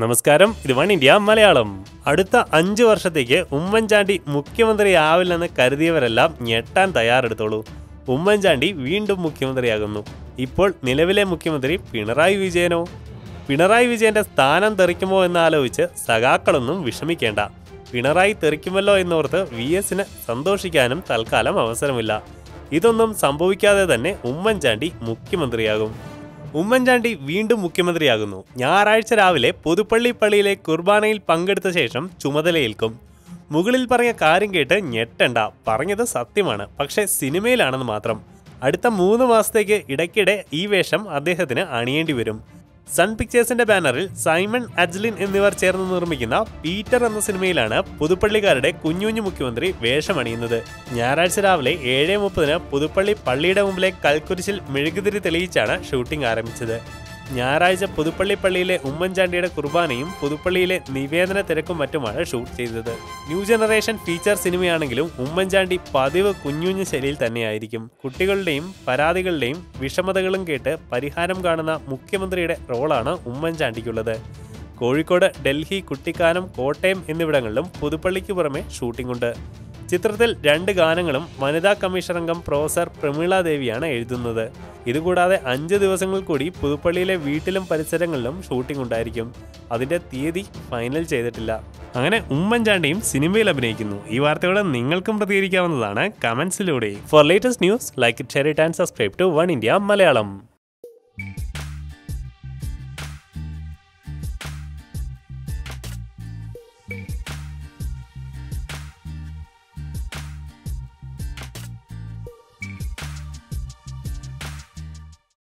നമസ്കാരം ഇത് one India Malayalam അടുത്ത അഞ്ച് വർഷത്തേക്ക് ഉമ്മൻചാണ്ടി മുഖ്യമന്ത്രിയാവില്ലെന്ന് കരുതിയവരെല്ലാം ഞെട്ടാൻ തയ്യാറെടുത്തോളൂ ഉമ്മൻചാണ്ടി വീണ്ടും മുഖ്യമന്ത്രിയാകുന്നു ഇപ്പോൾ നിലവിലെ മുഖ്യമന്ത്രി പിണറായി വിജയനോ പിണറായി വിജയന്റെ സ്ഥാനം തെറിക്കുമോ എന്നാലോചിച്ച് സഖാക്കളൊന്നും വിഷമിക്കേണ്ട പിണറായി തെറിക്കുമല്ലോ എന്നോർത്ത് വി എസിന് സന്തോഷിക്കാനും തൽക്കാലം അവസരമില്ല ഇതൊന്നും സംഭവിക്കാതെ തന്നെ ഉമ്മൻചാണ്ടി മുഖ്യമന്ത്രിയാകും ഉമ്മൻചാണ്ടി വീണ്ടും മുഖ്യമന്ത്രിയാകുന്നു ഞായറാഴ്ച രാവിലെ പുതുപ്പള്ളി പള്ളിയിലെ കുർബാനയിൽ പങ്കെടുത്ത ശേഷം ചുമതലയേൽക്കും മുകളിൽ പറഞ്ഞ കാര്യം കേട്ട് ഞെട്ടണ്ട പറഞ്ഞത് സത്യമാണ് പക്ഷേ സിനിമയിലാണെന്ന് മാത്രം അടുത്ത മൂന്ന് മാസത്തേക്ക് ഇടയ്ക്കിടെ ഈ വേഷം അദ്ദേഹത്തിന് അണിയേണ്ടി വരും സൺ പിക്ചേഴ്സിന്റെ ബാനറിൽ സൈമൺ അജ്ലിൻ എന്നിവർ ചേർന്ന് നിർമ്മിക്കുന്ന പീറ്റർ എന്ന സിനിമയിലാണ് പുതുപ്പള്ളിക്കാരുടെ കുഞ്ഞുഞ്ഞു മുഖ്യമന്ത്രി വേഷമണിയുന്നത് ഞായറാഴ്ച രാവിലെ ഏഴ് മുപ്പതിന് പുതുപ്പള്ളി പള്ളിയുടെ മുമ്പിലെ കൽക്കുരിശിൽ മെഴുകുതിരി തെളിയിച്ചാണ് ഷൂട്ടിംഗ് ആരംഭിച്ചത് ഞായറാഴ്ച പുതുപ്പള്ളി പള്ളിയിലെ ഉമ്മൻചാണ്ടിയുടെ കുർബാനയും പുതുപ്പള്ളിയിലെ നിവേദന തിരക്കും മറ്റുമാണ് ഷൂട്ട് ചെയ്തത് ന്യൂ ജനറേഷൻ ഫീച്ചർ സിനിമയാണെങ്കിലും ഉമ്മൻചാണ്ടി പതിവ് കുഞ്ഞുഞ്ഞു ശൈലിയിൽ തന്നെയായിരിക്കും കുട്ടികളുടെയും പരാതികളുടെയും വിഷമതകളും കേട്ട് പരിഹാരം കാണുന്ന മുഖ്യമന്ത്രിയുടെ റോളാണ് ഉമ്മൻചാണ്ടിക്കുള്ളത് കോഴിക്കോട് ഡൽഹി കുട്ടിക്കാനം കോട്ടയം എന്നിവിടങ്ങളിലും പുതുപ്പള്ളിക്ക് പുറമെ ഷൂട്ടിംഗ് ഉണ്ട് ചിത്രത്തിൽ രണ്ട് ഗാനങ്ങളും വനിതാ കമ്മീഷൻ അംഗം പ്രൊഫസർ പ്രമീള ദേവിയാണ് എഴുതുന്നത് ഇതുകൂടാതെ അഞ്ച് ദിവസങ്ങൾ കൂടി പുതുപ്പള്ളിയിലെ വീട്ടിലും പരിസരങ്ങളിലും ഷൂട്ടിംഗ് ഉണ്ടായിരിക്കും അതിന്റെ തീയതി ഫൈനൽ ചെയ്തിട്ടില്ല അങ്ങനെ ഉമ്മൻചാണ്ടിയും സിനിമയിൽ അഭിനയിക്കുന്നു ഈ വാർത്തകൾ നിങ്ങൾക്കും പ്രതികരിക്കാവുന്നതാണ് കമന്റ്സിലൂടെ for latest news like it share it and subscribe to one India Malayalam